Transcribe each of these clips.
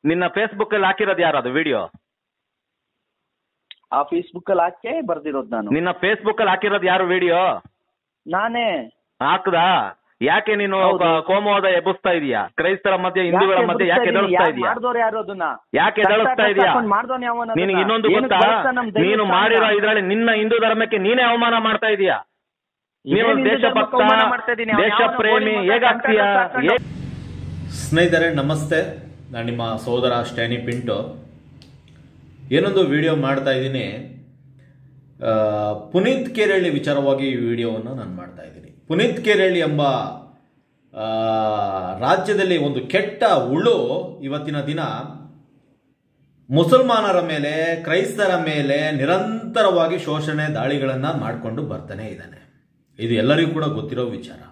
ನಿನ್ನ ಫೇಸ್ಬುಕ್ ಅಲ್ಲಿ ಹಾಕಿರೋದು ಯಾರು ಅದು ವಿಡಿಯೋ ಆ ಫೇಸ್ಬುಕ್ ಅಲ್ಲಿ ಹಾಕಿ ಬರ್ದಿರೋದು ನಾನು ನಿನ್ನ ಫೇಸ್ಬುಕ್ ಅಲ್ಲಿ ಹಾಕಿರೋದು ಯಾರು ವಿಡಿಯೋ ನಾನೇ ಹಾಕ್ದಾ ಯಾಕೆ ನೀನು ಹೌದು. ಕ- ಕೋಮುವಾದ ಎಬ್ಬಿಸ್ತಾ ಇದೀಯಾ ಕ್ರೈಸ್ತರ ಮಧ್ಯೆ ಹಿಂದೂಗಳ ಮಧ್ಯೆ ಯಾಕೆ ಎದುರಿಸ್ತಾ ಇದೀಯಾ ಮಾಡಿದವ್ರು ಯಾರು ಅದನ್ನ ಯಾಕೆ ಎದುರಿಸ್ತಾ ಇದೀಯಾ ಮಾಡ್ದವನ್ ಯಾವನ ನಿನಗೆ ಇನ್ನೊಂದು ಗೊತ್ತಾ ನೀನು ಮಾಡಿರೋ ಇದ್ರಲ್ಲಿ ನಿನ್ನ ಹಿಂದೂ ಧರ್ಮಕ್ಕೆ ನೀನೇ ಅವಮಾನ ಮಾಡ್ತಾ ಇದೀಯಾ ನೀನು ದೇಶಭಕ್ತ ದೇಶ ಪ್ರೇಮಿ ಹೇಗಾಗ್ತೀಯಾ ಹೇಗ್- ಸ್ನೇಹಿತರೆ ನಮಸ್ತೆ ನಾನು ನಿಮ್ಮ ಸೋದರ ಸ್ಟ್ಯಾನಿ ಪಿಂಟು ಏನೊಂದು ವಿಡಿಯೋ ಮಾಡ್ತಾ ಇದ್ದೀನಿ ಆ, ಪುನೀತ್ ಕೇರಳ್ಳಿ ವಿಚಾರವಾಗಿ ಈ ವಿಡಿಯೋವನ್ನು ನಾನು ಮಾಡ್ತಾ ಇದ್ದೀನಿ ಪುನೀತ್ ಕೇರಳ್ಳಿ ಎಂಬ ಆ, ರಾಜ್ಯದಲ್ಲಿ ಒಂದು ಕೆಟ್ಟ ಹುಳು ಇವತ್ತಿನ ದಿನ ಮುಸಲ್ಮಾನರ ಮೇಲೆ ಕ್ರೈಸ್ತರ ಮೇಲೆ ನಿರಂತರವಾಗಿ ಶೋಷಣೆ ದಾಳಿಗಳನ್ನು ಮಾಡಿಕೊಂಡು ಬರ್ತಾನೆ ಇದ್ದಾನೆ ಇದು ಎಲ್ಲರಿಗೂ ಕೂಡ ಗೊತ್ತಿರೋ ವಿಚಾರ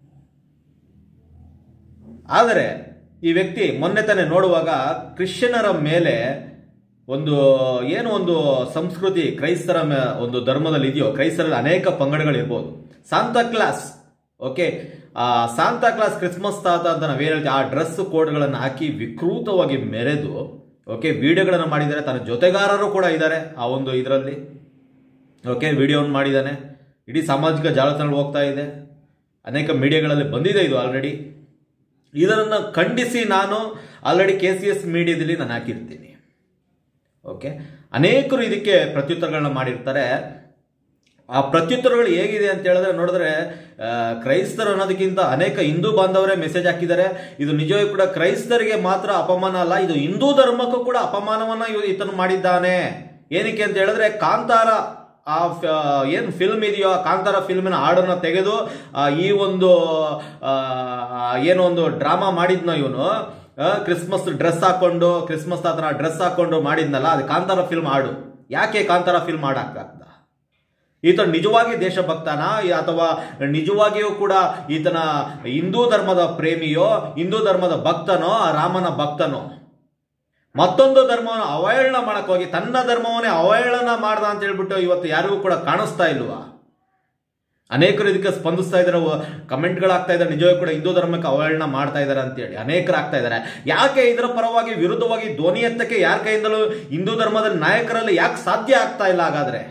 ಆದರೆ ಈ ವ್ಯಕ್ತಿ ಮೊನ್ನೆ ತಾನೇ ನೋಡುವಾಗ ಕ್ರಿಶ್ಚಿಯನರ ಮೇಲೆ ಒಂದು ಏನು ಒಂದು ಸಂಸ್ಕೃತಿ ಕ್ರೈಸ್ತರ ಮೇ- ಒಂದು ಧರ್ಮದಲ್ಲಿ ಇದೆಯೋ ಕ್ರೈಸ್ತರಲ್ಲಿ ಅನೇಕ ಪಂಗಡಗಳಿರ್ಬೋದು ಸಾಂತಾ ಕ್ಲಾಸ್ ಓಕೆ ಆ ಸಾಂತಾ ಕ್ಲಾಸ್ ಕ್ರಿಸ್ಮಸ್ ತಾತ ಅಂತ ನಾವೇನು ಹೇಳ್ತೀವಿ ಆ ಡ್ರೆಸ್ ಕೋಡ್ಗಳನ್ನು ಹಾಕಿ ವಿಕೃತವಾಗಿ ಮೆರೆದು ಓಕೆ ವಿಡಿಯೋಗಳನ್ನು ಮಾಡಿದ್ದಾರೆ ತನ್ನ ಜೊತೆಗಾರರು ಕೂಡ ಇದ್ದಾರೆ ಆ ಒಂದು ಇದರಲ್ಲಿ ಓಕೆ ವಿಡಿಯೋವನ್ನು ಮಾಡಿದ್ದಾನೆ ಇಡೀ ಸಾಮಾಜಿಕ ಜಾಲತಾಣ ಹೋಗ್ತಾ ಇದೆ ಅನೇಕ ಮೀಡಿಯಾಗಳಲ್ಲಿ ಬಂದಿದೆ ಇದು ಆಲ್ರೆಡಿ ಇದನ್ನು ಖಂಡಿಸಿ ನಾನು ಆಲ್ರೆಡಿ ಕೆ ಸಿ ಎಸ್ ಮೀಡಿಯಾದಲ್ಲಿ ನಾನು ಹಾಕಿರ್ತೀನಿ ಓಕೆ ಅನೇಕರು ಇದಕ್ಕೆ ಪ್ರತ್ಯುತ್ತರಗಳನ್ನ ಮಾಡಿರ್ತಾರೆ ಆ ಪ್ರತ್ಯುತ್ತರಗಳು ಹೇಗಿದೆ ಅಂತ ಹೇಳಿದ್ರೆ ನೋಡಿದ್ರೆ ಆ, ಕ್ರೈಸ್ತರು ಅನ್ನೋದಕ್ಕಿಂತ ಅನೇಕ ಹಿಂದೂ ಬಾಂಧವರೇ ಮೆಸೇಜ್ ಹಾಕಿದ್ದಾರೆ ಇದು ನಿಜವೂ ಕೂಡ ಕ್ರೈಸ್ತರಿಗೆ ಮಾತ್ರ ಅಪಮಾನ ಅಲ್ಲ ಇದು ಹಿಂದೂ ಧರ್ಮಕ್ಕೂ ಕೂಡ ಅಪಮಾನವನ್ನ ಇವ- ಈತನು ಮಾಡಿದ್ದಾನೆ ಏನಕ್ಕೆ ಅಂತ ಹೇಳಿದ್ರೆ ಕಾಂತಾರ ಆ ಫ- ಏನ್ ಫಿಲ್ಮ್ ಇದೆಯೋ ಆ ಕಾಂತಾರ ಫಿಲ್ಮಿನ ಹಾಡನ್ನ ತೆಗೆದು ಆ, ಈ ಒಂದು ಆ, ಏನೋ ಒಂದು ಡ್ರಾಮಾ ಮಾಡಿದ್ನೋ ಇವನು ಕ್ರಿಸ್ಮಸ್ ಡ್ರೆಸ್ ಹಾಕೊಂಡು ಕ್ರಿಸ್ಮಸ್ ತಾತನ ಡ್ರೆಸ್ ಹಾಕೊಂಡು ಮಾಡಿದ್ನಲ್ಲ ಅದು ಕಾಂತಾರ ಫಿಲ್ಮ್ ಹಾಡು ಯಾಕೆ ಕಾಂತಾರ ಫಿಲ್ಮ್ ಹಾಡಕ್ಕಾಗ್ದ ಈತ ನಿಜವಾಗಿ ದೇಶಭಕ್ತನ ಅಥವಾ ನಿಜವಾಗಿಯೂ ಕೂಡ ಈತನ ಹಿಂದೂ ಧರ್ಮದ ಪ್ರೇಮಿಯೋ ಹಿಂದೂ ಧರ್ಮದ ಭಕ್ತನೋ ಆ ರಾಮನ ಭಕ್ತನೋ ಮತ್ತೊಂದು ಧರ್ಮವನ್ನು ಅವಹೇಳನ ಮಾಡಕ್ ಹೋಗಿ ತನ್ನ ಧರ್ಮವನ್ನೇ ಅವಹೇಳನ ಮಾಡ್ದ ಅಂತ ಹೇಳ್ಬಿಟ್ಟು ಇವತ್ತು ಯಾರಿಗೂ ಕೂಡ ಕಾಣಿಸ್ತಾ ಇಲ್ವಾ ಅನೇಕರು ಇದಕ್ಕೆ ಸ್ಪಂದಿಸ್ತಾ ಇದ್ದಾರೆ ಕಮೆಂಟ್ಗಳು ಆಗ್ತಾ ಇದ್ದಾರೆ ನಿಜವೂ ಕೂಡ ಹಿಂದೂ ಧರ್ಮಕ್ಕೆ ಅವಹೇಳನ ಮಾಡ್ತಾ ಇದ್ದಾರೆ ಅಂತೇಳಿ ಅನೇಕರು ಆಗ್ತಾ ಇದ್ದಾರೆ ಯಾಕೆ ಇದರ ಪರವಾಗಿ ವಿರುದ್ಧವಾಗಿ ಧ್ವನಿ ಎತ್ತಕ್ಕೆ ಯಾರ ಕೈಯಿಂದಲೂ ಹಿಂದೂ ಧರ್ಮದ ನಾಯಕರಲ್ಲಿ ಯಾಕೆ ಸಾಧ್ಯ ಆಗ್ತಾ ಇಲ್ಲ ಹಾಗಾದ್ರೆ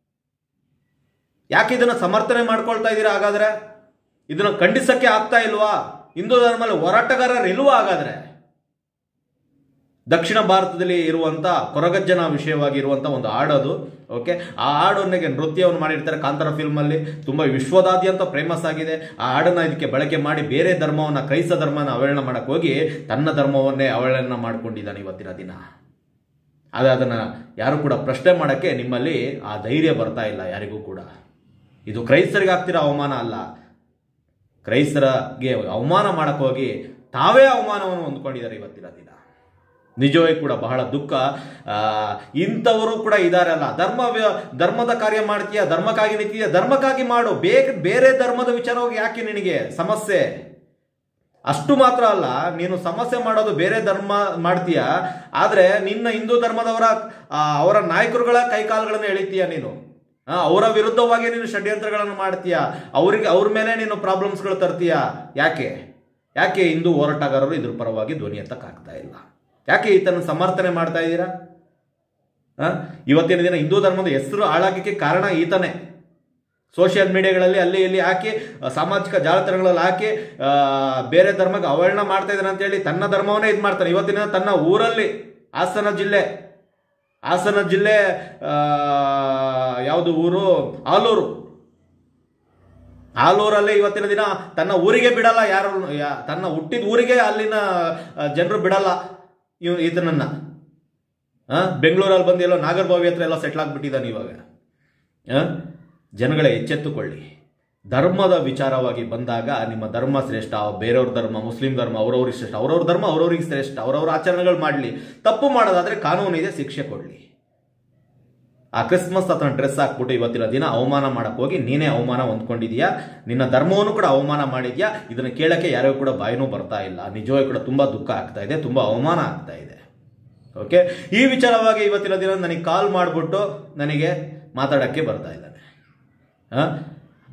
ಯಾಕೆ ಇದನ್ನ ಸಮರ್ಥನೆ ಮಾಡ್ಕೊಳ್ತಾ ಇದ್ದೀರಾ ಹಾಗಾದ್ರೆ ಇದನ್ನ ಖಂಡಿಸಕ್ಕೆ ಆಗ್ತಾ ಇಲ್ವಾ ಹಿಂದೂ ಧರ್ಮದಲ್ಲಿ ಹೋರಾಟಗಾರರು ಇಲ್ವಾ ಹಾಗಾದ್ರೆ ದಕ್ಷಿಣ ಭಾರತದಲ್ಲಿ ಇರುವಂತ ಕೊರಗಜ್ಜನ ವಿಷಯವಾಗಿ ಇರುವಂತ ಒಂದು ಹಾಡೋದು ಓಕೆ ಆ ಹಾಡೊಂದಿಗೆ ನೃತ್ಯವನ್ನು ಮಾಡಿರ್ತಾರೆ ಕಾಂತಾರ ಫಿಲ್ಮ್ ಅಲ್ಲಿ ತುಂಬಾ ವಿಶ್ವದಾದ್ಯಂತ ಫೇಮಸ್ ಆಗಿದೆ ಆ ಹಾಡನ್ನ ಇದಕ್ಕೆ ಬಳಕೆ ಮಾಡಿ ಬೇರೆ ಧರ್ಮವನ್ನ ಕ್ರೈಸ್ತ ಧರ್ಮನ ಅವಹೇಳನ ಮಾಡಕ್ ಹೋಗಿ ತನ್ನ ಧರ್ಮವನ್ನೇ ಅವಹೇಳನ ಮಾಡ್ಕೊಂಡಿದ್ದಾನೆ ಇವತ್ತಿನ ದಿನ ಆದ್ರೆ ಅದನ್ನ ಯಾರು ಕೂಡ ಪ್ರಶ್ನೆ ಮಾಡಕ್ಕೆ ನಿಮ್ಮಲ್ಲಿ ಆ ಧೈರ್ಯ ಬರ್ತಾ ಇಲ್ಲ ಯಾರಿಗೂ ಕೂಡ ಇದು ಕ್ರೈಸ್ತರಿಗೆ ಆಗ್ತಿರೋ ಅವಮಾನ ಅಲ್ಲ ಕ್ರೈಸ್ತರಿಗೆ ಅವಮಾನ ಮಾಡಕ್ ಹೋಗಿ ತಾವೇ ಅವಮಾನವನ್ನು ಹೊಂದ್ಕೊಂಡಿದ್ದಾರೆ ಇವತ್ತಿನ ದಿನ ನಿಜವೇ ಕೂಡ ಬಹಳ ದುಃಖ ಆ, ಇಂಥವರು ಕೂಡ ಇದಾರಲ್ಲ ಧರ್ಮ ವ್ಯ- ಧರ್ಮದ ಕಾರ್ಯ ಮಾಡ್ತೀಯ ಧರ್ಮಕ್ಕಾಗಿ ನಿಂತೀಯ ಧರ್ಮಕ್ಕಾಗಿ ಮಾಡು ಬೇಗ ಬೇರೆ ಧರ್ಮದ ವಿಚಾರವಾಗಿ ಯಾಕೆ ನಿನಗೆ ಸಮಸ್ಯೆ ಅಷ್ಟು ಮಾತ್ರ ಅಲ್ಲ ನೀನು ಸಮಸ್ಯೆ ಮಾಡೋದು ಬೇರೆ ಧರ್ಮ ಮಾಡ್ತೀಯ ಆದ್ರೆ ನಿನ್ನ ಹಿಂದೂ ಧರ್ಮದವರ ಆ, ಅವರ ನಾಯಕರುಗಳ ಕೈಕಾಲುಗಳನ್ನು ಎಳಿತೀಯ ನೀನು ಆ, ಅವರ ವಿರುದ್ಧವಾಗಿ ನೀನು ಷಡ್ಯಂತ್ರಗಳನ್ನು ಮಾಡ್ತೀಯ ಅವರಿಗೆ ಅವ್ರ ಮೇಲೆ ನೀನು ಪ್ರಾಬ್ಲಮ್ಸ್ಗಳು ತರ್ತೀಯ ಯಾಕೆ ಯಾಕೆ ಹಿಂದೂ ಹೋರಾಟಗಾರರು ಇದ್ರ ಪರವಾಗಿ ಧ್ವನಿ ಎತ್ತಕ್ಕಾಗ್ತಾ ಇಲ್ಲ ಯಾಕೆ ಈತನ ಸಮರ್ಥನೆ ಮಾಡ್ತಾ ಇದ್ದೀರಾ ಆ? ಇವತ್ತಿನ ದಿನ ಹಿಂದೂ ಧರ್ಮದ ಹೆಸರು ಹಾಳಾಗಕ್ಕೆ ಕಾರಣ ಈತನೇ ಸೋಷಿಯಲ್ ಮೀಡಿಯಾಗಳಲ್ಲಿ ಅಲ್ಲಿ ಇಲ್ಲಿ ಹಾಕಿ ಆ, ಸಾಮಾಜಿಕ ಜಾಲತಾಣಗಳಲ್ಲಿ ಹಾಕಿ ಆ, ಬೇರೆ ಧರ್ಮಕ್ಕೆ ಅವಹೇಳನ ಮಾಡ್ತಾ ಇದ್ದಾನೆ ಅಂತೇಳಿ ತನ್ನ ಧರ್ಮವನ್ನೇ ಇದು ಮಾಡ್ತಾನೆ ಇವತ್ತಿನ ದಿನ ತನ್ನ ಊರಲ್ಲಿ ಹಾಸನ ಜಿಲ್ಲೆ ಹಾಸನ ಜಿಲ್ಲೆ ಆ, ಯಾವುದು ಊರು ಆಲೂರು ಆಲೂರಲ್ಲೇ ಇವತ್ತಿನ ದಿನ ತನ್ನ ಊರಿಗೆ ಬಿಡಲ್ಲ ಯಾರು ಯಾ- ತನ್ನ ಹುಟ್ಟಿದ ಊರಿಗೆ ಅಲ್ಲಿನ ಜನರು ಬಿಡಲ್ಲ ಇವ್ ಈತನನ್ನ ಆ, ಬೆಂಗಳೂರಲ್ಲಿ ಬಂದು ಎಲ್ಲೋ ನಾಗರಬಾವಿ ಹತ್ರ ಎಲ್ಲ ಸೆಟ್ಲ್ ಆಗ್ಬಿಟ್ಟಿದ್ದಾನೆ ಇವಾಗ ಆ? ಜನಗಳೇ ಎಚ್ಚೆತ್ತುಕೊಳ್ಳಿ ಧರ್ಮದ ವಿಚಾರವಾಗಿ ಬಂದಾಗ ನಿಮ್ಮ ಧರ್ಮ ಶ್ರೇಷ್ಠ ಬೇರೆಯವ್ರ ಧರ್ಮ ಮುಸ್ಲಿಂ ಧರ್ಮ ಅವ್ರವ್ರಿಗೆ ಶ್ರೇಷ್ಠ ಅವ್ರವ್ರ ಧರ್ಮ ಅವ್ರವ್ರಿಗೆ ಶ್ರೇಷ್ಠ ಅವ್ರವ್ರ ಆಚರಣೆಗಳು ಮಾಡಲಿ ತಪ್ಪು ಮಾಡೋದಾದ್ರೆ ಕಾನೂನು ಇದೆ ಶಿಕ್ಷೆ ಕೊಡಲಿ ಆ ಕ್ರಿಸ್ಮಸ್ ಅಥವಾ ಡ್ರೆಸ್ ಹಾಕ್ಬಿಟ್ಟು ಇವತ್ತಿನ ದಿನ ಅವಮಾನ ಮಾಡಕ್ ಹೋಗಿ ನೀನೇ ಅವಮಾನ ಹೊಂದ್ಕೊಂಡಿದ್ಯಾ ನಿನ್ನ ಧರ್ಮವನ್ನು ಕೂಡ ಅವಮಾನ ಮಾಡಿದ್ಯಾ ಇದನ್ನ ಕೇಳಕ್ಕೆ ಯಾರಿಗೂ ಕೂಡ ಬಾಯಿನೂ ಬರ್ತಾ ಇಲ್ಲ ನಿಜವಾಗಿ ಕೂಡ ತುಂಬಾ ದುಃಖ ಆಗ್ತಾ ಇದೆ ತುಂಬಾ ಅವಮಾನ ಆಗ್ತಾ ಇದೆ ಓಕೆ ಈ ವಿಚಾರವಾಗಿ ಇವತ್ತಿನ ದಿನ ನನಗೆ ಕಾಲ್ ಮಾಡಿಬಿಟ್ಟು ನನಗೆ ಮಾತಾಡಕ್ಕೆ ಬರ್ತಾ ಇದ್ದಾನೆ ಆ?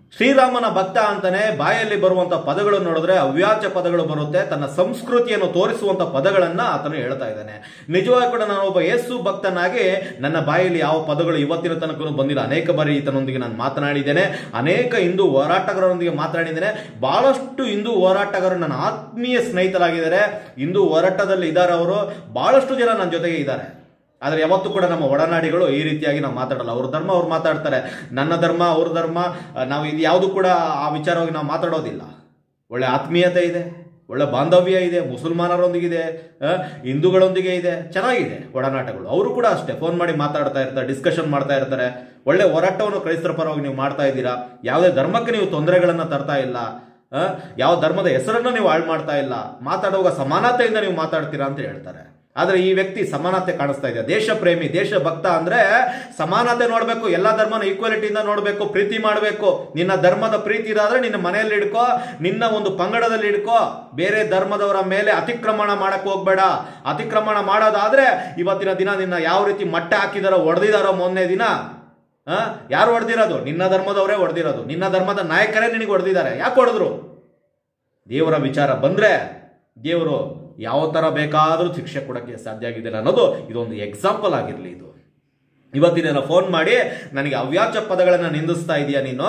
ಶ್ರೀರಾಮನ ಭಕ್ತ ಅಂತಾನೆ ಬಾಯಲ್ಲಿ ಬರುವಂತ ಪದಗಳು ನೋಡಿದ್ರೆ ಅವ್ಯಾಚ ಪದಗಳು ಬರುತ್ತೆ ತನ್ನ ಸಂಸ್ಕೃತಿಯನ್ನು ತೋರಿಸುವಂತ ಪದಗಳನ್ನ ಆತನು ಹೇಳ್ತಾ ಇದ್ದಾನೆ ನಿಜವಾಗಿ ಕೂಡ ನಾನು ಒಬ್ಬ ಯೇಸು ಭಕ್ತನಾಗಿ ನನ್ನ ಬಾಯಲ್ಲಿ ಯಾವ ಪದಗಳು ಇವತ್ತಿನ ತನಕ ಬಂದಿಲ್ಲ ಅನೇಕ ಬಾರಿ ಈತನೊಂದಿಗೆ ನಾನು ಮಾತನಾಡಿದ್ದೇನೆ ಅನೇಕ ಹಿಂದೂ ಹೋರಾಟಗಾರರೊಂದಿಗೆ ಮಾತನಾಡಿದ್ದೇನೆ ಬಹಳಷ್ಟು ಹಿಂದೂ ಹೋರಾಟಗಾರರು ನನ್ನ ಆತ್ಮೀಯ ಸ್ನೇಹಿತರಾಗಿದ್ದಾರೆ ಹಿಂದೂ ಹೋರಾಟದಲ್ಲಿ ಇದ್ದಾರೆ ಅವರು ಬಹಳಷ್ಟು ಜನ ನನ್ನ ಜೊತೆಗೆ ಇದ್ದಾರೆ ಆದರೆ ಯಾವತ್ತೂ ಕೂಡ ನಮ್ಮ ಒಡನಾಡಿಗಳು ಈ ರೀತಿಯಾಗಿ ನಾವು ಮಾತಾಡಲ್ಲ ಅವ್ರ ಧರ್ಮ ಅವ್ರು ಮಾತಾಡ್ತಾರೆ ನನ್ನ ಧರ್ಮ ಅವ್ರ ಧರ್ಮ ಆ, ನಾವು ಇದು ಯಾವುದು ಕೂಡ ಆ ವಿಚಾರವಾಗಿ ನಾವು ಮಾತಾಡೋದಿಲ್ಲ ಒಳ್ಳೆ ಆತ್ಮೀಯತೆ ಇದೆ ಒಳ್ಳೆ ಬಾಂಧವ್ಯ ಇದೆ ಮುಸಲ್ಮಾನರೊಂದಿಗಿದೆ ಆ, ಹಿಂದೂಗಳೊಂದಿಗೆ ಇದೆ ಚೆನ್ನಾಗಿದೆ ಒಡನಾಟಗಳು ಅವರು ಕೂಡ ಅಷ್ಟೇ ಫೋನ್ ಮಾಡಿ ಮಾತಾಡ್ತಾ ಇರ್ತಾರೆ ಡಿಸ್ಕಷನ್ ಮಾಡ್ತಾ ಇರ್ತಾರೆ ಒಳ್ಳೆ ಹೋರಾಟವನ್ನು ಕ್ರೈಸ್ತರ ಪರವಾಗಿ ನೀವು ಮಾಡ್ತಾ ಇದ್ದೀರಾ ಯಾವುದೇ ಧರ್ಮಕ್ಕೆ ನೀವು ತೊಂದರೆಗಳನ್ನು ತರ್ತಾ ಇಲ್ಲ ಆ, ಯಾವ ಧರ್ಮದ ಹೆಸರನ್ನು ನೀವು ಹಾಳು ಮಾಡ್ತಾ ಇಲ್ಲ ಮಾತಾಡುವಾಗ ಸಮಾನತೆಯಿಂದ ನೀವು ಮಾತಾಡ್ತೀರಾ ಅಂತ ಹೇಳ್ತಾರೆ ಆದ್ರೆ ಈ ವ್ಯಕ್ತಿ ಸಮಾನತೆ ಕಾಣಿಸ್ತಾ ಇದೆ ದೇಶ ಪ್ರೇಮಿ ದೇಶ ಭಕ್ತ ಅಂದ್ರೆ ಸಮಾನತೆ ನೋಡ್ಬೇಕು ಎಲ್ಲಾ ಧರ್ಮನ ಈಕ್ವಾಲಿಟಿಯಿಂದ ನೋಡ್ಬೇಕು ಪ್ರೀತಿ ಮಾಡಬೇಕು ನಿನ್ನ ಧರ್ಮದ ಪ್ರೀತಿ ಇದಾದ್ರೆ ನಿನ್ನ ಮನೆಯಲ್ಲಿ ಇಡ್ಕೋ ನಿನ್ನ ಒಂದು ಪಂಗಡದಲ್ಲಿ ಇಡ್ಕೋ ಬೇರೆ ಧರ್ಮದವರ ಮೇಲೆ ಅತಿಕ್ರಮಣ ಮಾಡಕ್ ಹೋಗ್ಬೇಡ ಅತಿಕ್ರಮಣ ಮಾಡೋದಾದ್ರೆ ಇವತ್ತಿನ ದಿನ ನಿನ್ನ ಯಾವ ರೀತಿ ಮಟ್ಟ ಹಾಕಿದಾರೋ ಹೊಡೆದಿದಾರೋ ಮೊನ್ನೆ ದಿನ ಆ ಯಾರು ಹೊಡೆದಿರೋದು ನಿನ್ನ ಧರ್ಮದವರೇ ಹೊಡೆದಿರೋದು ನಿನ್ನ ಧರ್ಮದ ನಾಯಕರೇ ನಿನಗೆ ಹೊಡೆದಿದ್ದಾರೆ ಯಾಕೆ ಹೊಡೆದ್ರು ದೇವರ ವಿಚಾರ ಬಂದ್ರೆ ದೇವರು ಯಾವ ತರ ಬೇಕಾದರೂ ಶಿಕ್ಷೆ ಕೊಡಕ್ಕೆ ಸಾಧ್ಯ ಆಗಿದೆ ಅನ್ನೋದು ಇದೊಂದು ಎಕ್ಸಾಂಪಲ್ ಆಗಿರ್ಲಿ ಇದು ಇವತ್ತಿನ ಫೋನ್ ಮಾಡಿ ನನಗೆ ಅವ್ಯಾಚ ಪದಗಳನ್ನ ನಿಂದಿಸ್ತಾ ಇದೀಯ ನೀನು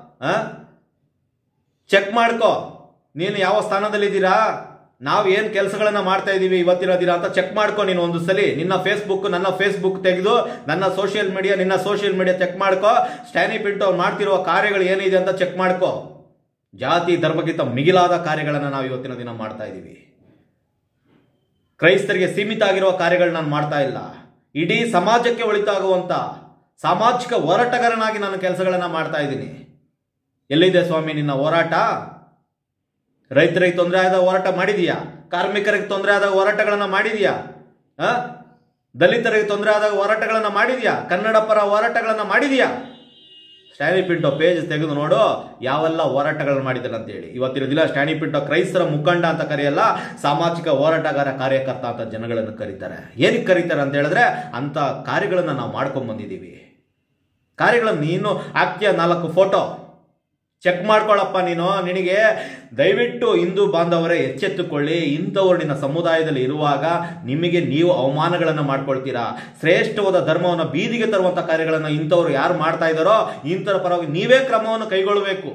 ಚೆಕ್ ಮಾಡ್ಕೋ ನೀನು ಯಾವ ಸ್ಥಾನದಲ್ಲಿದ್ದೀರಾ ನಾವು ಏನ್ ಕೆಲಸಗಳನ್ನ ಮಾಡ್ತಾ ಇದೀವಿ ಇವತ್ತಿನ ದಿನ ಅಂತ ಚೆಕ್ ಮಾಡ್ಕೊ ನೀನು ಒಂದು ಸಲಿ ನಿನ್ನ ಫೇಸ್ಬುಕ್ ನನ್ನ ಫೇಸ್ಬುಕ್ ತೆಗೆದು ನನ್ನ ಸೋಷಿಯಲ್ ಮೀಡಿಯಾ ನಿನ್ನ ಸೋಷಿಯಲ್ ಮೀಡಿಯಾ ಚೆಕ್ ಮಾಡ್ಕೋ ಸ್ಟ್ಯಾನಿ ಪಿಂಟೋ ಮಾಡ್ತಿರುವ ಕಾರ್ಯಗಳು ಏನಿದೆ ಅಂತ ಚೆಕ್ ಮಾಡ್ಕೋ ಜಾತಿ ಧರ್ಮಕ್ಕಿಂತ ಮಿಗಿಲಾದ ಕಾರ್ಯಗಳನ್ನು ನಾವು ಇವತ್ತಿನ ದಿನ ಮಾಡ್ತಾ ಇದ್ದೀವಿ ಕ್ರೈಸ್ತರಿಗೆ ಸೀಮಿತ ಆಗಿರುವ ಕಾರ್ಯಗಳು ನಾನು ಮಾಡ್ತಾ ಇಲ್ಲ ಇಡೀ ಸಮಾಜಕ್ಕೆ ಒಳಿತಾಗುವಂತ ಸಾಮಾಜಿಕ ಹೋರಾಟಗಾರನಾಗಿ ನಾನು ಕೆಲಸಗಳನ್ನ ಮಾಡ್ತಾ ಇದ್ದೀನಿ ಎಲ್ಲಿದೆ ಸ್ವಾಮಿ ನಿನ್ನ ಹೋರಾಟ ರೈತರಿಗೆ ತೊಂದರೆ ಆದ ಹೋರಾಟ ಮಾಡಿದೀಯಾ ಕಾರ್ಮಿಕರಿಗೆ ತೊಂದರೆ ಆದ ಹೋರಾಟಗಳನ್ನ ಮಾಡಿದೀಯಾ ಆ? ದಲಿತರಿಗೆ ತೊಂದರೆ ಆದಾಗ ಹೋರಾಟಗಳನ್ನ ಮಾಡಿದ್ಯಾ ಕನ್ನಡ ಪರ ಹೋರಾಟಗಳನ್ನ ಮಾಡಿದ್ಯಾ ಸ್ಟ್ಯಾನಿ ಪಿಂಟೋ ಪೇಜ್ ತೆಗೆದು ನೋಡು ಯಾವೆಲ್ಲ ಹೋರಾಟಗಳನ್ನ ಮಾಡಿದ್ದಾರೆ ಅಂತ ಹೇಳಿ ಇವತ್ತಿನ ದಿನ ಸ್ಟ್ಯಾನಿ ಪಿಂಟೋ ಕ್ರೈಸ್ತರ ಮುಖಂಡ ಅಂತ ಕರೆಯಲ್ಲ ಸಾಮಾಜಿಕ ಹೋರಾಟಗಾರ ಕಾರ್ಯಕರ್ತ ಅಂತ ಜನಗಳನ್ನು ಕರೀತಾರೆ ಏನಕ್ಕೆ ಕರೀತಾರೆ ಅಂತ ಹೇಳಿದ್ರೆ ಅಂತ ಕಾರ್ಯಗಳನ್ನ ನಾವು ಮಾಡ್ಕೊಂಡ್ ಬಂದಿದ್ದೀವಿ ಕಾರ್ಯಗಳನ್ನು ನೀನು ಹಾಕ್ತೀಯ ನಾಲ್ಕು ಫೋಟೋ ಚೆಕ್ ಮಾಡ್ಕೊಳ್ಳಪ್ಪ ನೀನು ನಿನಗೆ ದಯವಿಟ್ಟು ಹಿಂದೂ ಬಾಂಧವರೇ ಎಚ್ಚೆತ್ತುಕೊಳ್ಳಿ ಇಂಥವ್ರು ನಿನ್ನ ಸಮುದಾಯದಲ್ಲಿ ಇರುವಾಗ ನಿಮಗೆ ನೀವು ಅವಮಾನಗಳನ್ನು ಮಾಡ್ಕೊಳ್ತೀರಾ ಶ್ರೇಷ್ಠವಾದ ಧರ್ಮವನ್ನು ಬೀದಿಗೆ ತರುವಂಥ ಕಾರ್ಯಗಳನ್ನು ಇಂಥವ್ರು ಯಾರು ಮಾಡ್ತಾ ಇದ್ದಾರೋ ಇಂಥವ್ರ ಪರವಾಗಿ ನೀವೇ ಕ್ರಮವನ್ನು ಕೈಗೊಳ್ಳಬೇಕು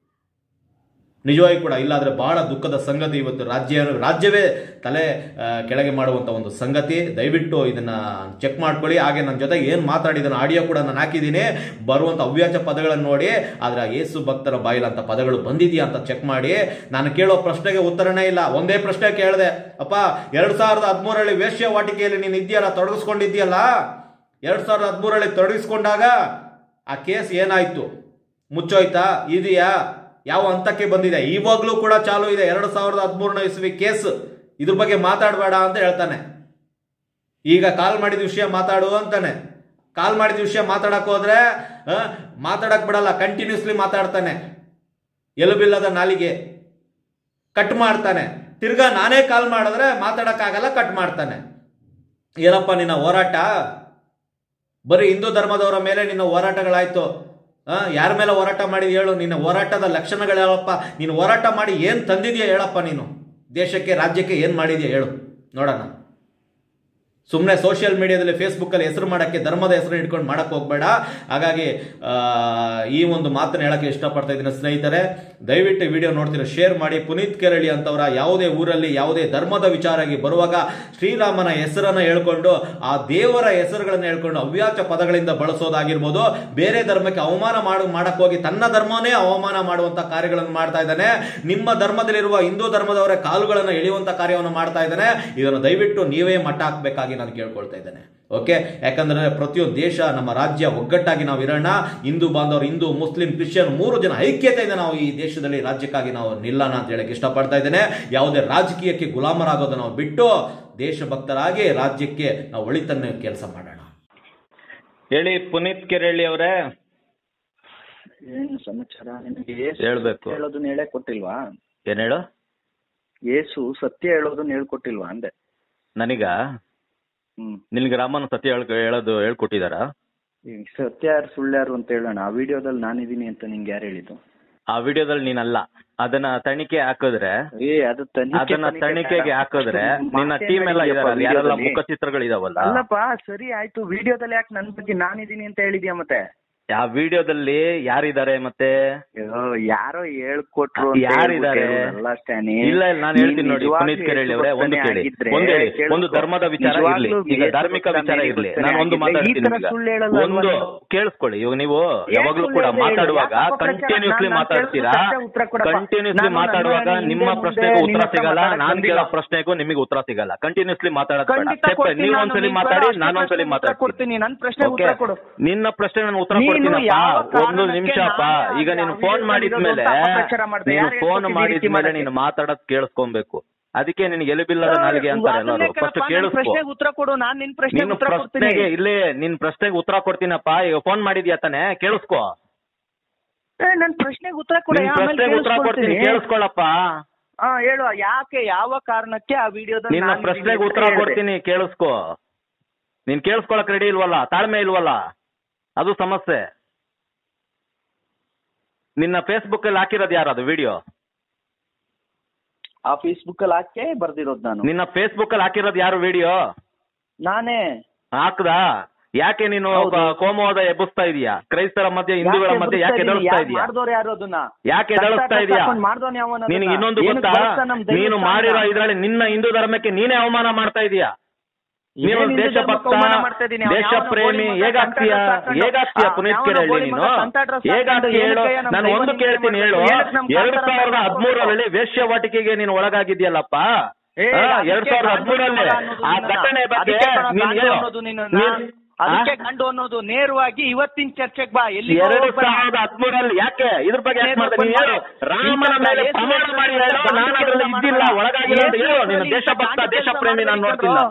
ನಿಜವಾಗಿ ಕೂಡ ಇಲ್ಲಾದ್ರೆ ಬಹಳ ದುಃಖದ ಸಂಗತಿ ಇವತ್ತು ರಾಜ್ಯ ರಾಜ್ಯವೇ ತಲೆ ಆ, ಕೆಳಗೆ ಮಾಡುವಂತ ಒಂದು ಸಂಗತಿ ದಯವಿಟ್ಟು ಇದನ್ನ ಚೆಕ್ ಮಾಡ್ಕೊಳ್ಳಿ ಹಾಗೆ ನನ್ನ ಜೊತೆ ಏನು ಮಾತಾಡಿದನ ಆಡಿಯೋ ಕೂಡ ನಾನು ಹಾಕಿದ್ದೀನಿ ಬರುವಂತ ಅವ್ಯಾಚ ಪದಗಳನ್ನು ನೋಡಿ ಆದ್ರೆ ಆ ಯೇಸು ಭಕ್ತರ ಬಾಯಿಲಂತ ಪದಗಳು ಬಂದಿದೆಯಾ ಅಂತ ಚೆಕ್ ಮಾಡಿ ನಾನು ಕೇಳೋ ಪ್ರಶ್ನೆಗೆ ಉತ್ತರನೇ ಇಲ್ಲ ಒಂದೇ ಪ್ರಶ್ನೆ ಕೇಳಿದೆ ಅಪ್ಪ ಎರಡ್ ಸಾವಿರದ ಹದಿಮೂರರಲ್ಲಿ ವೇಶ್ಯವಾಟಿಕೆಯಲ್ಲಿ ನೀನು ಇದೆಯಲ್ಲ ತೊಡಗಿಸ್ಕೊಂಡಿದ್ಯಲ್ಲ ಎರಡ್ ಸಾವಿರದ ಹದಿಮೂರರಲ್ಲಿ ತೊಡಗಿಸ್ಕೊಂಡಾಗ ಆ ಕೇಸ್ ಏನಾಯ್ತು ಮುಚ್ಚೋಯ್ತಾ ಇದೆಯಾ ಯಾವ ಹಂತಕ್ಕೆ ಬಂದಿದೆ ಇವಾಗ್ಲೂ ಕೂಡ ಚಾಲು ಇದೆ ಎರಡು ಸಾವಿರದ ಹದಿಮೂರನೇ ಇಸ್ವಿ ಕೇಸ್ ಇದ್ರ ಬಗ್ಗೆ ಮಾತಾಡಬೇಡ ಅಂತ ಹೇಳ್ತಾನೆ ಈಗ ಕಾಲ್ ಮಾಡಿದ ವಿಷಯ ಮಾತಾಡು ಅಂತಾನೆ ಕಾಲ್ ಮಾಡಿದ ವಿಷಯ ಮಾತಾಡಕ್ ಹೋದ್ರೆ ಆ, ಮಾತಾಡಕ್ ಬಿಡಲ್ಲ ಕಂಟಿನ್ಯೂಸ್ಲಿ ಮಾತಾಡ್ತಾನೆ ಎಲುಬಿಲ್ಲದ ನಾಲಿಗೆ ಕಟ್ ಮಾಡ್ತಾನೆ ತಿರ್ಗಾ ನಾನೇ ಕಾಲ್ ಮಾಡಿದ್ರೆ ಮಾತಾಡಕ್ಕಾಗಲ್ಲ ಕಟ್ ಮಾಡ್ತಾನೆ ಏನಪ್ಪ ನಿನ್ನ ಹೋರಾಟ ಬರೀ ಹಿಂದೂ ಧರ್ಮದವರ ಮೇಲೆ ನಿನ್ನ ಹೋರಾಟಗಳಾಯ್ತು ಆ, ಯಾರ ಮೇಲೆ ಹೋರಾಟ ಮಾಡಿದ್ ಹೇಳು ನಿನ್ನ ಹೋರಾಟದ ಲಕ್ಷಣಗಳು ಹೇಳಪ್ಪ ನೀನು ಹೋರಾಟ ಮಾಡಿ ಏನ್ ತಂದಿದ್ಯಾ ಹೇಳಪ್ಪ ನೀನು ದೇಶಕ್ಕೆ ರಾಜ್ಯಕ್ಕೆ ಏನ್ ಮಾಡಿದ್ಯಾ ಹೇಳು ನೋಡೋಣ ಸುಮ್ಮನೆ ಸೋಷಿಯಲ್ ಮೀಡಿಯಾದಲ್ಲಿ ಫೇಸ್ಬುಕ್ ಅಲ್ಲಿ ಹೆಸರು ಮಾಡಕ್ಕೆ ಧರ್ಮದ ಹೆಸರು ಇಟ್ಕೊಂಡು ಮಾಡಕ್ ಹೋಗ್ಬೇಡ ಹಾಗಾಗಿ ಆ, ಈ ಒಂದು ಮಾತನ್ನ ಹೇಳಕ್ಕೆ ಇಷ್ಟಪಡ್ತಾ ಇದ್ದೀನಿ ಸ್ನೇಹಿತರೆ ದಯವಿಟ್ಟು ವಿಡಿಯೋ ನೋಡ್ತೀರಾ ಶೇರ್ ಮಾಡಿ ಪುನೀತ್ ಕೆರಳಿ ಅಂತವರ ಯಾವುದೇ ಊರಲ್ಲಿ ಯಾವುದೇ ಧರ್ಮದ ವಿಚಾರಾಗಿ ಬರುವಾಗ ಶ್ರೀರಾಮನ ಹೆಸರನ್ನ ಹೇಳ್ಕೊಂಡು ಆ ದೇವರ ಹೆಸರುಗಳನ್ನ ಹೇಳ್ಕೊಂಡು ಅವ್ಯಾಚ ಪದಗಳಿಂದ ಬಳಸೋದಾಗಿರ್ಬೋದು ಬೇರೆ ಧರ್ಮಕ್ಕೆ ಅವಮಾನ ಮಾಡು ಮಾಡಕ್ ಹೋಗಿ ತನ್ನ ಧರ್ಮನೇ ಅವಮಾನ ಮಾಡುವಂತ ಕಾರ್ಯಗಳನ್ನು ಮಾಡ್ತಾ ಇದ್ದಾನೆ ನಿಮ್ಮ ಧರ್ಮದಲ್ಲಿರುವ ಹಿಂದೂ ಧರ್ಮದವರ ಕಾಲುಗಳನ್ನು ಎಳೆಯುವಂತ ಕಾರ್ಯವನ್ನು ಮಾಡ್ತಾ ಇದ್ದಾನೆ ಇದನ್ನು ದಯವಿಟ್ಟು ನೀವೇ ಮಟ್ಟ ಹಾಕ್ಬೇಕಾಗಿ ನಾನು ಕೇಳ್ಕೊಳ್ತಾ ಇದ್ದೇನೆ ಓಕೆ ಯಾಕಂದ್ರೆ ಪ್ರತಿಯೊಂದು ದೇಶ ನಮ್ಮ ರಾಜ್ಯ ಒಗ್ಗಟ್ಟಾಗಿ ನಾವು ಇರೋಣ ಹಿಂದೂ ಬಾಂಧವರು ಹಿಂದೂ ಮುಸ್ಲಿಂ ಕ್ರಿಶ್ಚಿಯನ್ ಮೂರು ಜನ ಐಕ್ಯತೆಯಿಂದ ನಾವು ಈ ದೇಶದಲ್ಲಿ ರಾಜ್ಯಕ್ಕಾಗಿ ನಾವು ನಿಲ್ಲೋಣ ಅಂತ ಹೇಳಕ್ಕೆ ಇಷ್ಟಪಡ್ತಾ ಇದ್ದೇನೆ ಯಾವುದೇ ರಾಜಕೀಯಕ್ಕೆ ಗುಲಾಮರಾಗೋದು ನಾವು ಬಿಟ್ಟು ದೇಶಭಕ್ತರಾಗಿ ರಾಜ್ಯಕ್ಕೆ ನಾವು ಒಳಿತನ್ನ ಕೆಲಸ ಮಾಡೋಣ ಹೇಳಿ ಪುನೀತ್ ಕೆರಳ್ಳಿ ಅವರೇ ಏನು ಸಮಾಚಾರ ನಿನಗೆ ಏಸು ಹೇಳ್ಬೇಕು. ಸತ್ಯ ಹೇಳೋದನ್ನ ಹೇಳೇ ಕೊಟ್ಟಿಲ್ವಾ ಏನ್ ಹೇಳು ಏಸು ಸತ್ಯ ಹೇಳೋದನ್ನ ಹೇಳ್ಕೊಟ್ಟಿಲ್ವಾ ಅಂದೆ ನನಗ ಹ್ಮ್ ನಿನ್ಗೆ ರಾಮನ ಸತ್ಯ ಹೇಳ್ ಹೇಳೋದು ಹೇಳ್ಕೊಟ್ಟಿದಾರ ಈಗ ಸತ್ಯ ಯಾರು ಸುಳ್ಳು ಯಾರು ಅಂತ ಹೇಳೋಣ ಆ ವಿಡಿಯೋದಲ್ಲಿ ನಾನಿದ್ದೀನಿ ಅಂತ ನಿಂಗೆ ಯಾರು ಹೇಳಿದ್ದು ಆ ವಿಡಿಯೋದಲ್ಲಿ ನೀನಲ್ಲ ಅದನ್ನ ತನಿಖೆ ಹಾಕಿದ್ರೆ ಏ ಅದು ತನಿಖೆ ಅದನ್ನ ತನಿಖೆ ತನಿಖೆಗೆ ಬೇಡ. ಹಾಕಿದ್ರೆ ಮಾತೇ ನಿನ್ನ ಟೀಮ್ ಎಲ್ಲ ಹೇಳಿದ್ಯಪ್ಪ ಇದಾರಲ್ಲ ಯಾರೆಲ್ಲ ವಿಡಿಯೋದಲ್ಲಿ. ಮುಖಚಿತ್ರಗಳು ಇದಾವಲ್ಲ ಅಲ್ಲಪ್ಪ ಸರಿ ಆಯ್ತು ವಿಡಿಯೋದಲ್ಲಿ ಯಾಕೆ ನನ್ ಬಗ್ಗೆ ನಾನಿದ್ದೀನಿ ಅಂತ ಹೇಳಿದ್ಯಾ ಮತ್ತೆ ಆ ವಿಡಿಯೋದಲ್ಲಿ ಯಾರಿದ್ದಾರೆ ಮತ್ತೆ ಅಯ್ಯೋ, ಯಾರೋ ಹೇಳ್ಕೊಟ್ರು ಅಂತ ಯಾರಿದ್ದಾರೆ ಹೇಳ್ಬಿಟ್ಟು ಎಲ್ಲ ಅಷ್ಟೇ ನೀ- ಇಲ್ಲ ಇಲ್ಲ ನಾನು ನೀನ್ ಹೇಳ್ತೀನಿ ನೋಡಿ ನಿಜವಾಗ್ಲೂ ಪುನೀತ್ ಕೆರೆಳ್ಳಿ ಅವರೇ ಒಂದು ಯೇಸು ಕೇಳಿ ಭಕ್ತನೇ ಒಂದು ಹೇಳಿ ಕೇಳ್ಕೊ. ಒಂದು ಧರ್ಮದ ವಿಚಾರ ಇರ್ಲಿ ನಿಜವಾಗ್ಲೂ ಈಗ ಯೇಸು ಧಾರ್ಮಿಕ ಭಕ್ತನೇ ವಿಚಾರ ಇರ್ಲಿ ಭಕ್ತನೇ ನಾನು ಒಂದು ಆಗಿದ್ರೆ ಈ ಮಾತಾಡ್ತೀನಿ ತರ ಈಗ ಸುಳ್ಳು ಹೇಳಲ್ಲ ಅಲ್ವಾ ಒಂದು ನೀನು? ಕೇಳಿಸ್ಕೊಳ್ಳಿ ಇವಾಗ ನೀವು ಏನ್ ಯಾವಾಗ್ಲೂ ಸುಳ್ಳು ಕೂಡ ಹೇಳಿ? ಮಾತಾಡುವಾಗ ಯಾಕಪ್ಪ ಪ್ರಚಾರ? ಕಂಟಿನ್ಯೂಸ್ಲಿ ನಾನ್- ನಾನ್ ಮಾತಾಡ್ತೀರಾ ಕೇಳಿದ್ದು ಉತ್ತರ ಕೊಡಪ್ಪ. ಕಂಟಿನ್ಯೂಸ್ಲಿ ನಾನು ಮಾತಾಡುವಾಗ ನನ್ನ ನಿಮ್ಮ ಹಿಂದೆ ಪ್ರಶ್ನೆಗೂ ಮುಂದೆ ಉತ್ತರ ನಿನ್ನ ಹತ್ರ ಸಿಗಲ್ಲ ಮಾತಾಡಕ್ ನಾನ್ ಕೇಳೋ ಬಂದಿಲ್ಲ. ಪ್ರಶ್ನೆಗೂ ನಿಮಗೆ ಉತ್ತರ ಸಿಗಲ್ಲ ಕಂಟಿನ್ಯೂಸ್ಲಿ ಮಾತಾಡೋದು ಬೇಡ ಖಂಡಿತ ಸ್ಟೆಪ್ ಕೊಡ್ತೀನಿ ನೀವು ನಾನು, ಒಂದ್ಸಲಿ ನೀನ್ ಮಾತಾಡಿ ಬೇಡ, ನಾನು ಒಂದ್ಸಲಿ ಅಷ್ಟೇ ಉತ್ತರ ಕೊಡ್ತೀನಿ, ಮಾತಾಡ್ತೀನಿ ನನ್ ಪ್ರಶ್ನೆಗೆ ಓಕೆ ಉತ್ತರ ಕೊಡು. ನಿನ್ನ ಪ್ರಶ್ನೆ ನಾನು ಉತ್ತರ ನೀನು ಕೊಡ್ತೀನಪ್ಪ ಯಾವ ಒಂದು ಕಾರಣಕ್ಕೆ ನಿಮಿಷಪ್ಪ ನಾನೇ ಈಗ ನೀನು ಆ ಫೋನ್ ವಿಡಿಯೋದಲ್ಲಿ ಮಾಡಿದ್ಮೇಲೆ ಇರೋದು ಅಂತ ಅಪಪ್ರಚಾರ ಮಾಡ್ದೆ. ನೀನು ಯಾರು ಫೋನ್ ಹೇಳ್ಕೊಟ್ಟಿದ್ದು ಈ ರೀತಿ ಮಾಡಿದ್ಮೇಲೆ ಮಾಡಕ್ಕೆ? ನೀನು ಮಾತಾಡೋದ್ ಕೇಳಿಸ್ಕೊಬೇಕು ಅದಕ್ಕೆ ನಿನಗೆ ಎಲುಬಿಲ್ಲದ ನಾಲಿಗೆ ಅಂತಾರೆ ಎಲ್ಲರೂ ಅದನ್ನೇ ಫಸ್ಟ್ ಕಣಪ್ಪ, ನನ್ ಕೇಳಿಸ್ಕೊ ಪ್ರಶ್ನೆಗೆ ಉತ್ತರ ಕೊಡು ನಾನ್ ನಿನ್ ಪ್ರಶ್ನೆಗೆ ನಿನ್ನ ಉತ್ತರ ಕೊಡ್ತೀನಿ ಪ್ರಶ್ನೆಗೆ ಇಲ್ಲೇ ನಿನ್ ಪ್ರಶ್ನೆಗೆ ಉತ್ತರ ಕೊಡ್ತೀನಪ್ಪ ಈಗ ಫೋನ್ ಮಾಡಿದ್ಯಾ ತಾನೆ ಕೇಳಿಸ್ಕೊ ಏ, ನನ್ ಪ್ರಶ್ನೆಗೆ ಉತ್ತರ ಕೊಡು ನಿನ್ ಆಮೇಲೆ ಪ್ರಶ್ನೆಗೆ ಉತ್ತರ ಕೊಡ್ತೀನಿ ಕೇಳಿಸ್ಕೊಳ್ತೀನಿ. ಕೇಳಿಸ್ಕೊಳ್ಳಪ್ಪ ಹಾ ಹೇಳು ಯಾಕೆ ಯಾವ ಕಾರಣಕ್ಕೆ ಆ ವಿಡಿಯೋದಲ್ಲಿ ನಿನ್ನ ನಾನು ಪ್ರಶ್ನೆಗೆ ನಿನ್ನ ಉತ್ತರ ಹೇಳ್ದೆ? ಕೊಡ್ತೀನಿ ಕೇಳಿಸ್ಕೊ ನೀನ್ ಕೇಳಿಸ್ಕೊಳಕ್ ರೆಡಿ ಇಲ್ವಲ್ಲ ತಾಳ್ಮೆ ಇಲ್ವಲ್ಲ ಅದು ಸಮಸ್ಯೆ ನಿನ್ನ ಫೇಸ್ಬುಕ್ ಅಲ್ಲಿ ಹಾಕಿರೋದು ಯಾರು ಅದು ವಿಡಿಯೋ ಆ ಫೇಸ್ಬುಕ್ ಅಲ್ಲಿ ಹಾಕಿ ಬರ್ದಿರೋದು ನಾನು ನಿನ್ನ ಫೇಸ್ಬುಕ್ ಅಲ್ಲಿ ಹಾಕಿರೋದು ಯಾರು ವಿಡಿಯೋ ನಾನೇ ಹಾಕ್ದಾ ಯಾಕೆ ನೀನು ಹೌದು. ಬ- ಕೋಮುವಾದ ಎಬ್ಬಿಸ್ತಾ ಇದೀಯಾ ಕ್ರೈಸ್ತರ ಮಧ್ಯೆ ಹಿಂದೂಗಳ ಮಧ್ಯೆ ಯಾಕೆ ಎದುರಿಸ್ತಾ ಇದೀಯಾ ಮಾಡಿದವ್ರು ಯಾರು ಅದನ್ನ ಯಾಕೆ ಎದುರಿಸ್ತಾ ಇದೀಯಾ ಮಾಡ್ದೋನ್ ಯಾವನ ನಿನಗೆ ಇನ್ನೊಂದು ಗೊತ್ತಾ ನೀನು ಮಾಡಿರೋ ಇದ್ರಲ್ಲಿ ನಿನ್ನ ಹಿಂದೂ ಧರ್ಮಕ್ಕೆ ನೀನೇ ಅವಮಾನ ಮಾಡ್ತಾ ಇದೀಯಾ ನೀನು ಏನ್ ಹಿಂದೂ ದೇಶಭಕ್ತ ಧರ್ಮಕ್ಕೆ ಅವಮಾನ ಮಾಡ್ತಾ ಇದೀನಿ? ಅವ್ನು ದೇಶ ಯಾವನೋ ಪ್ರೇಮಿ ಗೋಳಿ ಮಗ ಹೇಗಾಗ್ತೀಯ ಕಂಠ ಹಾಕೊಂಡು, ಹೇಗಾಗ್ತೀಯ ಆ, ಪುನೀತ್ ಯಾವನೋ ಕೆರೆಹಳ್ಳಿ ಗೋಳಿ ನೀನು ಮಗ ಕಂಠ ಹಾಕೊಂಡು ಹೇಗಾಗ್ತೀಯ ಹೇಳು ಏನಕ್ಕಯ್ಯ ನಮ್ಮ ನಾನು ದೈವ ಒಂದು ನಿಂದನೆ ಕೇಳ್ತೀನಿ ಹೇಳು ಮಾಡ್ತಾರೆ? ಏನಕ್ಕೆ ನಮ್ಮ ಎರಡ್ ಕಾಂತಾರ ಸಾವಿರದ ಮಾಡ್ತಾರೆ? ಹದಿಮೂರರಲ್ಲಿ ವೇಶ್ಯವಾಟಿಕೆಗೆ ನೀನು ಒಳಗಾಗಿದ್ಯಲ್ಲಪ್ಪ ಏ, ಆ, ಅದಕ್ಕೆ ಎರಡ್ ಸಾವಿರದ ಗಂಡು ಹದಿಮೂರಲ್ಲಿ ಅನ್ನೋದು ಆ ನಿನ್ನ- ಘಟನೆ ಬಗ್ಗೆ ಅದಕ್ಕೆ ಕಣೋ ನೀನ್ ಗಂಡು ಹೇಳು ಅನ್ನೋದು ನಿನ್ನ- ನೀನ್- ಅದಕ್ಕೆ ಆ? ಗಂಡು ಅನ್ನೋದು ನೇರವಾಗಿ ಇವತ್ತಿನ ಚರ್ಚೆಗೆ ಬಾ ಎಲ್ಲಿ ಎರಡು ಸಾವಿರದ ಹದಿಮೂರಲ್ಲಿ ಯಾಕೆ ಇದ್ರ ಬಗ್ಗೆ ಯಾಕೆ ಮಾಡ್ದೆ ನೀನ್ ಹೇಳು ರಾಮನ ಮೇಲೆ ಪ್ರಮಾಣ ಮಾಡಿ ಹೇಳು ನಾನು ಅದ್ರಲ್ಲಿ ಇದ್ದಿಲ್ಲ ಒಳಗಾಗಿಲ್ಲ ಅಂತ ಹೇಳು ನೀನು ದೇಶಭಕ್ತ ದೇಶ ಪ್ರೇಮಿ ನಾನು ನೋಡ್ತಿಲ್ಲ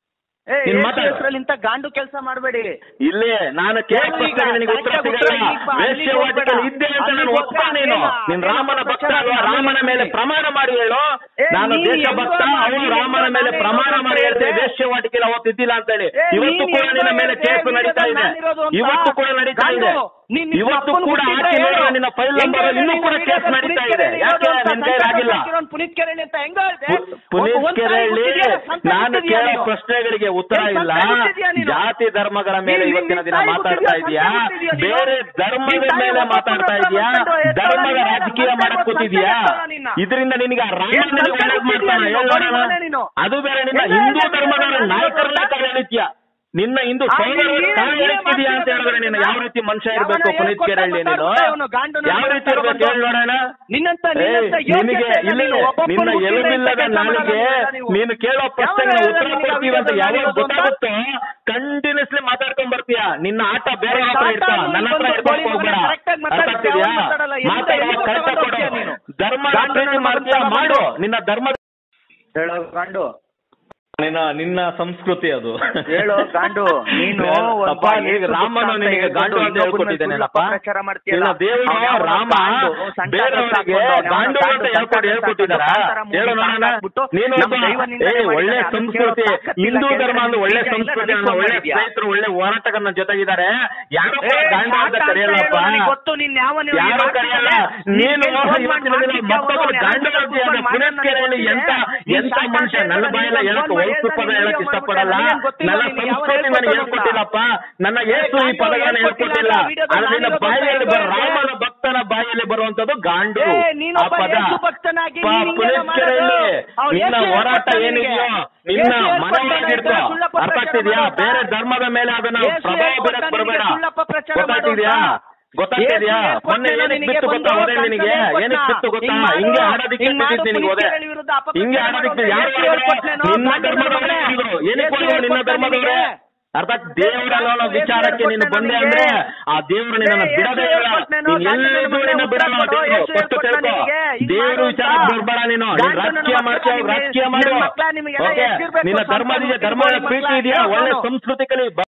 ನೀನ್ ಮಾತಾಡು. ಇಂತ ಗಾಂಡು ಕೆಲಸ ಮಾಡಬೇಡಿ ಇಲ್ಲಿ ನಾನು ಕೇಳೋ ಹೇಳು ಈಗ, ಪ್ರಶ್ನೆಗೆ ನಿನಗೆ ಉತ್ತರ ಕರೆಕ್ಟಾಗಿ ಸಿಗಲ್ಲ ಉತ್ತರ ಈಗ ಬಾ, ಅಲ್ಲಿಗೆ ವೇಶ್ಯವಾಟಿಕೆ ಹೋಗ್ಬೇಡ. ಇದ್ದೆ ಅಂತ ನಾನು ಅಲ್ಲಿಗೆ ಒಪ್ಪ ನೀನು ಹೋಗ್ಬೇಡ. ನೀನ್ ರಾಮನ ಏನು ಭಕ್ತ ಅಲ್ವಾ ಪ್ರಚಾರ ರಾಮನ ಮೇಲೆ ಮಾಡ್ತೀನಿ. ಪ್ರಮಾಣ ಮಾಡಿ ಹೇಳು ಏ, ನಾನು ನೀ ದೇಶ ಹೆಂಗೋ ಭಕ್ತ ಮಾಡಿ, ಅವನು ನೀ ರಾಮನ ಹೆಂಗೋ ಮೇಲೆ ನಾನೇ ಪ್ರಮಾಣ ಇರೋದು ಮಾಡಿ ಹೇಳ್ತೇನೆ ಅಂತ ವೇಶ್ಯವಾಟಿಕೆ ಅವತ್ತಿದ್ದಿಲ್ಲ ಅಂತ ಹೇಳಿ ಏ, ಇವತ್ತು ನೀನ್ ಕೂಡ ಹೆಂಗೋ ನಿನ್ನ ಮೇಲೆ ಹೇಳ್ದೆ, ಕೇಸು ನಡೀತಾ ಇದೆ ನಾನಿರೋದು ಅಂತ. ಇವತ್ತು ಕೂಡ ನಡೀತಾ ಇದೆ ಗಂಡು, ನೀನ್ ನಿನ್ನ ಇವತ್ತು ಅಪ್ಪನ ಕೂಡ ಹುಟ್ಟಿದ್ರೆ ಹಾಕಿ ನೋಡುವ ಹೇಳು. ನಿನ್ನ ಫೈಲ್ ಹೆಂಗೆ ನಂಬರ್ ಇನ್ನೂ ನೀನು ಕೂಡ ಈ ಕೇಸ್ ವಿಡಿಯೋದಲ್ಲಿ ನಡೀತಾ ಪುನೀತ್ ಇದೆ ಕೆರೆಹಳ್ಳಿ ಯಾಕೆ ಇರೋದು ಅಂತ ನಿನ್ ಕೈಲಾಗಿಲ್ಲ ಹಾಕಿರೋನು ಪುನೀತ್ ಕೆರೆಹಳ್ಳಿ ಅಂತ ಹೆಂಗ ಹೇಳ್ದೆ? ಪು- ಪುನೀತ್ ಒಂದ್ ತಾಯಿ ಕೆರೆಹಳ್ಳಿ ಹುಟ್ಟಿದ್ಯಾ, ಸಂತಾನ ನಾನು ಹುಟ್ಟಿದ್ಯಾ ಕೇಳೋ ನೀನು? ಪ್ರಶ್ನೆಗಳಿಗೆ ಉತ್ತರ ಏನ್ ಇಲ್ಲ ಸಂತಾನ ಹುಟ್ಟಿದ್ಯಾ ನೀನು? ಜಾತಿ ಧರ್ಮಗಳ ಮೇಲೆ ನೀನ್- ಇವತ್ತಿನ ನೀನ್ ದಿನ ತಾಯಿ ಮಾತಾಡ್ತಾ ಹುಟ್ಟಿದ್ಯಾ, ಇದೀಯಾ ಸಂತಾನ ಹುಟ್ಟಿದ್ಯಾ ನೀನು? ಬೇರೆ ಧರ್ಮದ ನೀನ್ ತಾಯಿ ಮೇಲೆ ಒಬ್ಬ ಮಾತಾಡ್ತಾ ಪುತ್ರ ಇದೀಯಾ ಬಂದು ಎತ್ತೋ ಧರ್ಮದ ನೀನು? ರಾಜಕೀಯ ಸಂತಾನ ಮಾಡಕ್ ಕೂತಿದ್ಯಾ ಸಂತಾನ ನಿನ್ನ? ಇದರಿಂದ ನಿನಗೆ ಆ ರಾಮ ಏನ್ ನಿನಗೆ ಸಂತಾನ ಒಳ್ಳೇದ್ ಮಾಡ್ತಾನ ಹುಟ್ಟಿದ್ಯಾ ಹೇಳು ನೀನು? ನೋಡೋಣ. ನೀನು? ಅದು ಬೇರೆ ನಿನ್ನ ಎಲ್ಲ ಹಿಂದೂ ಎಲ್ಲ ಧರ್ಮದ ಎಲ್ಲ ನಾಯಕರನ್ನ ಎಲ್ಲ ಕಾರ್ಯನಿತ್ಯ ನಿನ್ನ ಹಿಂದೂ ಆ, ಸೋದರ ನೀನ್ ತಾಯಿ ನೀನೇ ಹೇಳ್ತಿದ್ಯಾ ಅಂತ ಹೇಳಿದ್ರೆ ನೀನು ಯಾವ ರೀತಿ ಮನುಷ್ಯ ಇರ್ಬೇಕು ಯಾವನ ಪುನೀತ್ ಹೇಳ್ಕೊಟ್ಟ ಕೆರೆಹಳ್ಳಿ ನೀನು ಮಾತಾಡ್ತಾ ಇವ್ನು, ಗಾಂಡನ ಯಾವ ರೀತಿ ಇರ್ಬೇಕು ಮಾತಾಡ್ಕೊಂಡು. ಹೇಳಿ ನೋಡೋಣ ನಿನ್ನಂತ ಏಯ್, ನಿನ್ನಂತ ನಿನಗೆ ಯೋಗ್ಯತೆ ಇಲ್ಲ ಇಲ್ಲಿ ನೀನು. ಒಬ್ಬೊಬ್ಬನು ನಿನ್ನ ಹುಟ್ಟಿದ್ರೆ ಎಲುಬಿಲ್ಲದ ಇಂಥ ಕೆಲ್ಸ ನಾಲಿಗೆ ಮಾಡಲ್ಲ ನೀವು. ನೀನು ಕೇಳೋ ಪ್ರಶ್ನೆಗೆ ಯಾವನ ಉತ್ತರ ಹೇಳಿದ ಕೊಡ್ತೀವಿ ಅಂತ ನಿನಗೆ ಯಾವಾಗ ಅದು ಅಂತ? ಗೊತ್ತಾಗುತ್ತೋ ಕಂಟಿನ್ಯೂಸ್ಲಿ ಮಾತಾಡ್ಕೊಂಡ್ ಬರ್ತೀಯ ನಿನ್ನ ಆಟ ಬೇರೆ ಹತ್ರ ಆಟ ಇಡ್ಕೊ ನೀನು ನನ್ನ ಹತ್ರ ಬಂದು ಇಡ್ಕೊಂಡು ಗೋಳಿ ಹೋಗ್ಬೇಡ ಮಗನ correct ಆಗಿ ಮಾತಾಡು, ಅರ್ಥ ಆಗ್ತಿದ್ಯಾ ಯಾವನು ಮಾತಾಡಲ್ಲ, ಎಲ್ಲಿಂದ ಮಾತಾಡೋ ಎಲ್ಲಿಗೆ ಕರೆಕ್ಟ್ ಕೊಡು ಹೋಗ್ತೀಯ ನೀನು? ಧರ್ಮ ಗಾಂಡು ಪ್ರೀತಿ ನನ್ನ ಮಾಡ್ತೀಯ ಮಗನ ಮಾಡು ಮಾಡು. ನಿನ್ನ ಧರ್ಮ ಹೇಳೋ ಗಂಡು ನಿನ್ನ ನಿನ್ನ ಸಂಸ್ಕೃತಿ ಅದು ಹೇಳು ಗಾಂಡು ನೀನು ಒಬ್ಬ ಅಪ್ಪ ನಿನಗೆ ಯೇಸು ರಾಮನು ಭಕ್ತ ಅಂತ ನಿನಗೆ ಹೇಳ್ಕೊಂಡು ಗಾಂಡು ಅಂತ ಇನ್ನೊಬ್ಬನ ಹೇಳ್ಕೊಟ್ಟಿದ್ದೇನೆಲ್ಲಪ್ಪ ಸುಳ್ಳು ಪ್ರಚಾರ ಮಾಡ್ತೀಯಲ್ಲ. ನಿನ್ನ ದೇವರು ಅವ್ನು ಯಾವನೋ ರಾಮ ಗಾಂಡು, ಸಂತ ಬೇರೆಯವರಿಗೆ ಹಾಕೊಂಡು ಗಾಂಡು ಅವ್ನು ಅಂತ ಸಂತ ಹೇಳ್ಕೊಟ್ಟು ಹೇಳ್ಕೊಟ್ಟಿದ್ದಾರ ಸಂತಾರ ಮೂಗಿ ಹೇಳು ನೋಡೋಣ ಹಾಕ್ಬಿಟ್ಟು ನೀನು ನಮ್ಮ ಒಬ್ಬ ದೈವ ನಿಂದನೆ ಏ ಒಳ್ಳೆ ಮಾಡಿದ್ದಾನೆ. ಅದಕ್ಕೆ ಸಂಸ್ಕೃತಿ ತಾಕತ್ತಿಲ್ಲ ಹಿಂದೂ ಕೇಳಿದ್ರೆ ಧರ್ಮ ಅಂದ್ರೆ ಒಳ್ಳೆ ನಿನಗೆ ಇಲ್ಲ, ಸಂಸ್ಕೃತಿ ನನಗೆ ಅನ್ನೋ ಒಳ್ಳೆ ಮಾಡಿದ್ಯಾ? ಸ್ನೇಹಿತರು ಒಳ್ಳೆ ಹೋರಾಟಗಾರನ ಜೊತೆಗಿದ್ದಾರೆ ಯಾರು ಏ, ಗಾಂಡ ಅಂತ ಶಾಂತ ಕರೆಯಲ್ಲಪ್ಪ ಹೇಳು, ನನಗೆ ಗೊತ್ತು ನೀನ್ ಯಾವ ನೀವು ಈ ಯಾರು ಮಾತನ್ನ ಕರೆಯಲ್ಲ ನೀನ್ ನೀನು ಫೋನ್ ಮಾಡಿ ಇವತ್ತಿನ ದಿನ ಮಾಡ್ಲಿಕ್ಕೆ ಮತ್ತೊಬ್ಬರು ಅವ್ನು ಗಾಂಡ ಯಾರೋ ಅಂತ ಹೇಳಿದ್ರೆ ಫೋನ್ ಪುನೀತ್ ಕೆರೆಯಲ್ಲಿ ಮಾಡಿ ಎಂತ ನೀನ್ ಎಂತ ಶಾಂತ ಮನುಷ್ಯ ಹೇಳು, ನನ್ನ ನೀನ್ ಬಾಯೆಲ್ಲ ಫೋನ್ ಹೇಳಕ್ ಮಾಡಿ ವಯಸ್ಸು ಪದ ನೀನ್ ಹೇಳಕ್ ವಿಡಿಯೋ ಇಷ್ಟಪಡಲ್ಲ ಮಾಡ್ಬಿಟ್ಟೆ, ಗೊತ್ತಿಲ್ಲ ನನ್ನ ನಿನಗೆ ಯಾವ ಸಂಸ್ಕೃತಿ ನನಗೆ ಹೇಳ್ಕೊಟ್ಟಿಲ್ಲ. ಹೇಳ್ಕೊಟ್ಟಿಲ್ಲಪ್ಪ ನನ್ನ ಯೇಸು ಈ ಗಾಂಡು ಪದಗಳನ್ನ ಹೇಳ್ಕೊಟ್ಟಿಲ್ಲ, ಹೇಳ್ಕೊಟ್ಟಿಲ್ಲ ವಿಡಿಯೋದಲ್ಲಿ ಆದ್ರೆ ನಿನ್ನ ನಾನಿರೋದು ಬಾಯಲ್ಲಿ ಬರೋ ಹೇಳ್ಕೊಟ್ಟಿಲ್ಲ. ರಾಮನ ಭಕ್ತನ ಬಾಯಲ್ಲಿ ಬರುವಂತದ್ದು ಗಾಂಡು ಏ, ಆ ನೀನೊಬ್ಬ ಪದ ಯೇಸು ಭಕ್ತನಾಗಿ ಪಾ- ನೀನ್ ಹಿಂಗೆಲ್ಲ ಪುನೀತ್ ಕೆರೆಯಲ್ಲಿ ಮಾಡೋದು? ಅವ್ನು ನಿನ್ನ ಯೇಸು ಹೋರಾಟ ಹೇಳ್ಕೊಟ್ಟ ಏನಿದೆಯೋ ನಿನಗೆ. ನಿನ್ನ ಯೇಸು ಮನವಾಗಿರ್ಕೋ ಹೇಳ್ಕೊಟ್ಟ ಸುಳ್ಳಪ್ಪ ಅರ್ಥ ಪ್ರಚಾರ ಆಗ್ತಿದ್ಯಾ ಮಾಡೋದು. ಬೇರೆ ಧರ್ಮದ ಮೇಲೆ ಅದನ್ನ ಯೇಸು ಪ್ರಭಾವ ಹೇಳ್ಕೊಟ್ಟ ಬೀರಕ್ ನಿನಗೆ ಬರಬೇಡ ಸುಳ್ಳಪ್ಪ ಪ್ರಚಾರ ಗೊತ್ತಾಗ್ತಿದ್ಯಾ ಮಾಡೋದು. ಗೊತ್ತಾಗ್ತಿದ್ಯಾ ಯೇಸು ಹೇಳ್ಕೊಟ್ಟ ಮೊನ್ನೆ ಏನಕ್ಕೆ ನಿನಗೆ ಬಿತ್ತು ಗೊತ್ತಾ ಒಂದು ಒದೆ ನಿನಗೆ ಹೇಳ್ಕೊಟ್ಟ. ಏನಕ್ಕೆ ಬಿತ್ತು ಗೊತ್ತಾ ಹಿಂಗ್ ಮಾಡು, ಹಿಂಗೆ ಆಡೋದಿಕ್ಕೆ ಹಿಂಗ್ ಮಾಡು, ಬಿಟ್ಟಿದ್ದು ನಿನಗೆ ಪುನೀತ್ ಒದೆ ಕೆರೆಯಲ್ಲಿ ವಿರುದ್ಧ ಅಪಪ್ರಚಾರ ಹಿಂಗೆ ಆಡೋದಿಕ್ಕೆ ಮಾಡೋದು. ಯಾರು ಯೇಸು ಹೇಳ್ಕೊಟ್ನೇನೋ, ನಿನ್ನ ಗಾಂಡು ಧರ್ಮದವರೇ ಹೇಳ್ಕೊಟ್ಟ. ಹೇಳಿದ್ರು ಏನಕ್ಕೆ ಯೇಸು ಹೋದ್ರು ನಿನ್ನ ಹೇಳ್ಕೊಟ್ಟ ಧರ್ಮದವರೇ ನಿನಗೆ. ಅರ್ಥಾತ್ ದೇವರಲ್ಲ ಅನ್ನೋ ಯೇಸು ವಿಚಾರಕ್ಕೆ ನೀನು ಹೇಳ್ಕೊಟ್ಟ ಬಂದೆ ನಿನಗೆ. ಅಂದ್ರೆ ಆ ದೇವರು ನಿನ್ನ ಯೇಸು ಬಿಡದೇ ಇಲ್ಲ ಹೇಳ್ಕೊಟ್ನೇನೋ, ನೀನ್ ಗಾಂಡು ಎಲ್ಲೆಲ್ಲೂ ನನ್ನ ನಿನ್ನ ಬಿಡಲ್ಲ ಉತ್ತರ ಕೊಡು, ದೇವರು ಯೇಸು ಫಸ್ಟ್ ಹೇಳ್ಕೊಟ್ಟ ತಿಳ್ಕೊ ನಿನಗೆ. ಹಿಂಗ್ ದೇವ್ರ ಮಾಡು ವಿಚಾರಕ್ಕೆ ಅಂತ. ಬರ್ಬೇಡ ನೀನು ನೀನ್ ಗಾಂಡು ನನ್ನ ರಾಜಕೀಯ ಮಕ್ಕಳ ಮಾಡ್ತೀಯ ನಿಮ್ಗೆ- ರಾಜಕೀಯ ನಿಮ್ಮ ಮಾಡು ಮಕ್ಕಳ ನಿಮಗೆಲ್ಲ ಓಕೆ ಎಷ್ಟಿರ್ಬೇಕು ನಿನ್ನ ಸಂಸ್ಕಾರ ಧರ್ಮದ ಗೊತ್ತಿರೋ ಧರ್ಮದ ಮಕ್ಕಳ ಪ್ರೀತಿ ಇದೆಯಾ ಯಾವನು? ಒಳ್ಳೆ ಸಂಸ್ಕೃತಿ ಕಲಿ